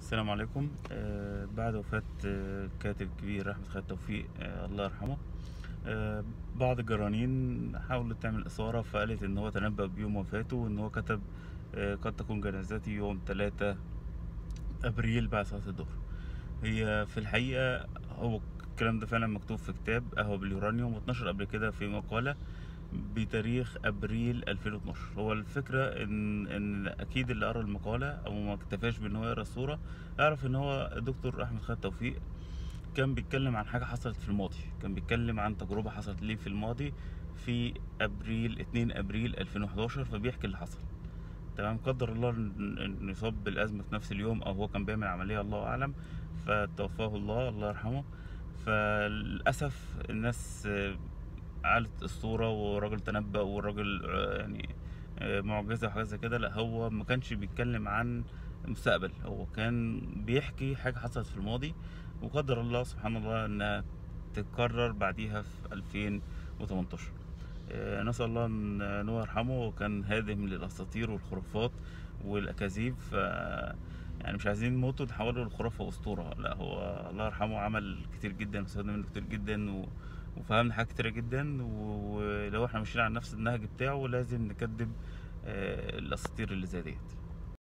السلام عليكم آه بعد وفاة آه كاتب كبير أحمد خالد توفيق آه الله يرحمه آه بعض الجرانين حاولت تعمل إثارة فقالت إن هو تنبأ بيوم وفاته وإن هو كتب آه قد تكون جنازتي يوم 3 أبريل بعد صلاة الظهر هي في الحقيقة هو الكلام ده فعلا مكتوب في كتاب قهوة باليورانيوم واتنشر قبل كده في مقالة بتاريخ ابريل 2012 هو الفكره ان ان اكيد اللي قرا المقاله او ما اكتفاش بان هو يقرا الصوره يعرف ان هو دكتور احمد خالد توفيق كان بيتكلم عن حاجه حصلت في الماضي كان بيتكلم عن تجربه حصلت ليه في الماضي في ابريل 2 ابريل 2011 فبيحكي اللي حصل تمام قدر الله ان إن يصاب بالازمه في نفس اليوم او هو كان بيعمل عمليه الله اعلم فتوفاه الله الله يرحمه فللاسف الناس آه، قالت الصورة والراجل تنبأ والراجل آه، يعني آه، معجزة وحاجات زي كده لا هو ما كانش بيتكلم عن المستقبل هو كان بيحكي حاجة حصلت في الماضي وقدر الله سبحان الله انها تتكرر بعديها في 2018 آه، نسأل الله ان إن هو يرحمه وكان هادم للأساطير والخرافات والأكاذيب ف يعني مش عايزين نموته نحوله لخرافة وأسطورة لا هو الله يرحمه عمل كتير جدا واستفدنا منه كتير جدا و... وفهمنا حاجات كتيرة جدا ولو احنا ماشيين على نفس النهج بتاعه لازم نكدب آه، الأساطير اللي زي ديت